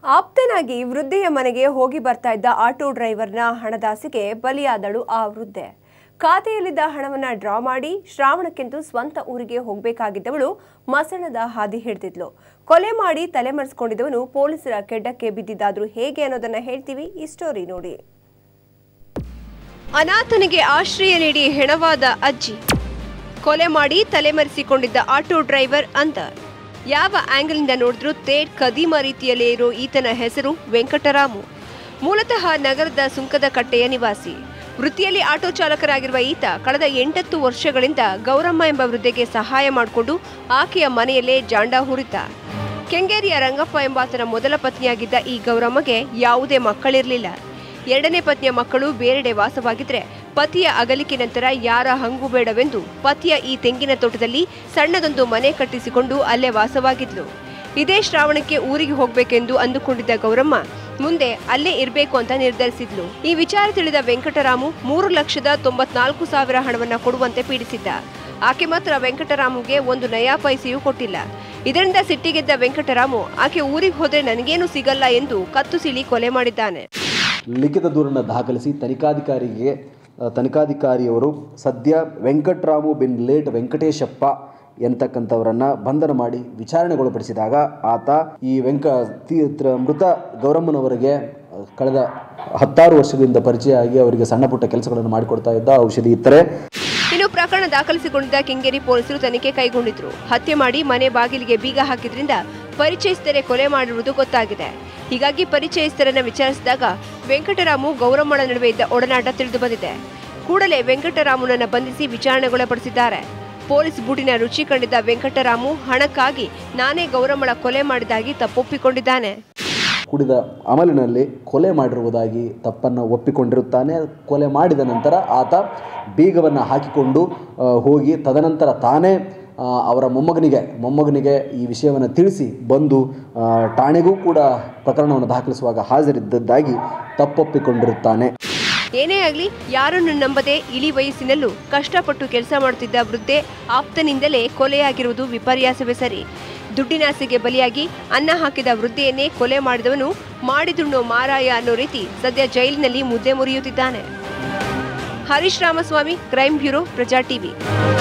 ಆಪ್ತನಾಗಿ ವೃದ್ಧೆಯ ಮನೆಗೆ ಹೋಗಿ ಬರ್ತಾ ಇದ್ದ ಆಟೋ ಡ್ರೈವರ್ನ ಹಣದಾಸೆಗೆ ಬಲಿಯಾದಳು ಆ ವೃದ್ಧೆ ಖಾತೆಯಲ್ಲಿದ್ದ ಹಣವನ್ನ ಡ್ರಾ ಮಾಡಿ ಶ್ರಾವಣಕ್ಕೆಂದು ಸ್ವಂತ ಊರಿಗೆ ಹೋಗಬೇಕಾಗಿದ್ದವಳು ಮಸಣದ ಹಾದಿ ಹಿಡಿದಿದ್ಲು ಕೊಲೆ ಮಾಡಿ ತಲೆಮರೆಸಿಕೊಂಡಿದ್ದವನು ಪೊಲೀಸರ ಕೆಡ್ಡಕ್ಕೆ ಬಿದ್ದಿದ್ದಾದ್ರೂ ಹೇಗೆ ಅನ್ನೋದನ್ನ ಹೇಳ್ತೀವಿ ಈ ಸ್ಟೋರಿ ನೋಡಿ ಅನಾಥನಿಗೆ ಆಶ್ರಯ ನೀಡಿ ಹೆಣವಾದ ಅಜ್ಜಿ ಕೊಲೆ ಮಾಡಿ ತಲೆಮರೆಸಿಕೊಂಡಿದ್ದ ಆಟೋ ಡ್ರೈವರ್ ಅಂತ ಯಾವ ಆಂಗಲ್ನಿಂದ ನೋಡಿದ್ರೂ ತೇಡ್ ಕದೀಮ ರೀತಿಯಲ್ಲೇ ಇರೋ ಈತನ ಹೆಸರು ವೆಂಕಟರಾಮು ಮೂಲತಃ ನಗರದ ಸುಂಕದ ಕಟ್ಟೆಯ ನಿವಾಸಿ ವೃತ್ತಿಯಲ್ಲಿ ಆಟೋ ಚಾಲಕರಾಗಿರುವ ಈತ ಕಳೆದ ಎಂಟತ್ತು ವರ್ಷಗಳಿಂದ ಗೌರಮ್ಮ ಎಂಬ ವೃದ್ಧೆಗೆ ಸಹಾಯ ಮಾಡಿಕೊಂಡು ಆಕೆಯ ಮನೆಯಲ್ಲೇ ಜಾಂಡ ಹುರಿತ ಕೆಂಗೇರಿಯ ರಂಗಪ್ಪ ಎಂಬಾತನ ಮೊದಲ ಪತ್ನಿಯಾಗಿದ್ದ ಈ ಗೌರಮ್ಮಗೆ ಯಾವುದೇ ಮಕ್ಕಳಿರಲಿಲ್ಲ ಎರಡನೇ ಪತ್ನಿಯ ಮಕ್ಕಳು ಬೇರೆಡೆ ವಾಸವಾಗಿದ್ರೆ ಪತಿಯ ಅಗಲಿಕೆ ನಂತರ ಯಾರ ಹಂಗು ಬೇಡವೆಂದು ಪತಿಯ ಈ ತೆಂಗಿನ ತೋಟದಲ್ಲಿ ಸಣ್ಣದೊಂದು ಮನೆ ಕಟ್ಟಿಸಿಕೊಂಡು ಅಲ್ಲೇ ವಾಸವಾಗಿದ್ಲು ಇದೇ ಶ್ರಾವಣಕ್ಕೆ ಊರಿಗೆ ಹೋಗ್ಬೇಕೆಂದು ಅಂದುಕೊಂಡಿದ್ದ ಗೌರಮ್ಮ ಮುಂದೆ ಅಲ್ಲೇ ಇರಬೇಕು ಅಂತ ನಿರ್ಧರಿಸಿದ್ಲು ಈ ವಿಚಾರ ತಿಳಿದ ವೆಂಕಟರಾಮು ಮೂರು ಲಕ್ಷದ ತೊಂಬತ್ನಾಲ್ಕು ಸಾವಿರ ಹಣವನ್ನ ಕೊಡುವಂತೆ ಪೀಡಿಸಿದ್ದ ಆಕೆ ಮಾತ್ರ ವೆಂಕಟರಾಮುಗೆ ಒಂದು ನಯಾ ಪೈಸೆಯೂ ಕೊಟ್ಟಿಲ್ಲ ಇದರಿಂದ ಸಿಟ್ಟಿಗೆದ್ದ ವೆಂಕಟರಾಮು ಆಕೆ ಊರಿಗೆ ಹೋದ್ರೆ ನನಗೇನು ಸಿಗಲ್ಲ ಎಂದು ಕತ್ತು ಸಿಳಿ ಕೊಲೆ ಮಾಡಿದ್ದಾನೆ ಲಿಖಿತ ದೂರನ್ನು ದಾಖಲಿಸಿ ತನಿಖಾಧಿಕಾರಿಗೆ ಆ, ತನಿಖಾಧಿಕಾರಿಯವರು ಸದ್ಯ ವೆಂಕಟ್ರಾಮು ಬಿನ್ ಲೇಟ್ ವೆಂಕಟೇಶಪ್ಪ ಎಂತಕ್ಕಂಥವರನ್ನು ಬಂಧನ ಮಾಡಿ ವಿಚಾರಣೆಗೊಳಪಡಿಸಿದಾಗ ಆತ ಈ ವೆಂಕ ತಿ- ತ್ರ- ಮೃತ ಗೌರಮ್ಮನವರಿಗೆ ಆ, ಕಳೆದ ಹತ್ತಾರು ವರ್ಷದಿಂದ ಪರಿಚಯ ಆಗಿ ಅವರಿಗೆ ಸಣ್ಣ ಪುಟ್ಟ ಕೆಲಸಗಳನ್ನು ಮಾಡಿಕೊಡ್ತಾ ಇದ್ದ ಔಷಧಿ ಇತ್ತರೆ ಇನ್ನು ಪ್ರಕರಣ ದಾಖಲಿಸಿಕೊಂಡಿದ್ದ ಕೆಂಗೇರಿ ಪೊಲೀಸರು ತನಿಖೆ ಕೈಗೊಂಡಿದ್ರು ಹತ್ಯೆ ಮಾಡಿ ಮನೆ ಬಾಗಿಲಿಗೆ ಬೀಗ ಹಾಕಿದ್ರಿಂದ ಪರಿಚಯಿಸಿದರೆ ಕೊಲೆ ಮಾಡಿರುವುದು ಗೊತ್ತಾಗಿದೆ ಹೀಗಾಗಿ ಪರಿಚಯಿಸಿದರನ್ನ ವಿಚಾರಿಸಿದಾಗ ವೆಂಕಟರಾಮು ಗೌರಮ್ಮನ ನಡುವೆ ಇದ್ದ ಒಡನಾಟ ತಿಳಿದು ಬಂದಿದೆ ಕೂಡಲೇ ವೆಂಕಟರಾಮನನ್ನ ಬಂಧಿಸಿ ವಿಚಾರಣೆಗೊಳಪಡಿಸಿದ್ದಾರೆ ಪೊಲೀಸ್ ಬೂಟಿನ ರುಚಿ ಕಂಡಿದ್ದ ವೆಂಕಟರಾಮು ಹಣಕ್ಕಾಗಿ ನಾನೇ ಗೌರಮ್ಮಳ ಕೊಲೆ ಮಾಡಿದಾಗಿ ತಪ್ಪೊಪ್ಪಿಕೊಂಡಿದ್ದಾನೆ ಕುಡಿದ ಅಮಲಿನಲ್ಲಿ ಕೊಲೆ ಮಾಡಿರುವುದಾಗಿ ತಪ್ಪನ್ನು ಒಪ್ಪಿಕೊಂಡಿರುತ್ತಾನೆ ಕೊಲೆ ಮಾಡಿದ ನಂತರ ಆತ ಬೀಗವನ್ನು ಹಾಕಿಕೊಂಡು ಆ, ಹೋಗಿ ತದನಂತರ ತಾನೇ ಆ, ಅವರ ಮೊಮ್ಮಗನಿಗೆ ಮೊಮ್ಮಗನಿಗೆ ಈ ವಿಷಯವನ್ನು ತಿಳಿಸಿ ಬಂದು ಆ, ಠಾಣೆಗೂ ಕೂಡ ಪ್ರಕರಣವನ್ನು ದಾಖಲಿಸುವಾಗ ಹಾಜರಿದ್ದದ್ದಾಗಿ ತಪ್ಪೊಪ್ಪಿಕೊಂಡಿರುತ್ತಾನೆ ಏನೇ ಆಗಲಿ ಯಾರನ್ನು ನಂಬದೆ ಇಳಿ ವಯಸ್ಸಿನಲ್ಲೂ ಕಷ್ಟಪಟ್ಟು ಕೆಲಸ ಮಾಡುತ್ತಿದ್ದ ವೃದ್ಧೆ ಆಪ್ತನಿಂದಲೇ ಕೊಲೆಯಾಗಿರುವುದು ವಿಪರ್ಯಾಸವೇ ಸರಿ ದುಡ್ಡಿನಾಸೆಗೆ ಬಲಿಯಾಗಿ ಅನ್ನ ಹಾಕಿದ ವೃದ್ಧೆಯನ್ನೇ ಕೊಲೆ ಮಾಡಿದವನು ಮಾಡಿದುಣ್ಣೋ ಮಾರಾಯ ಅನ್ನೋ ರೀತಿ ಸದ್ಯ ಜೈಲಿನಲ್ಲಿ ಮುದ್ದೆ ಮುರಿಯುತ್ತಿದ್ದಾನೆ Harish Ramaswamy crime bureau Praja TV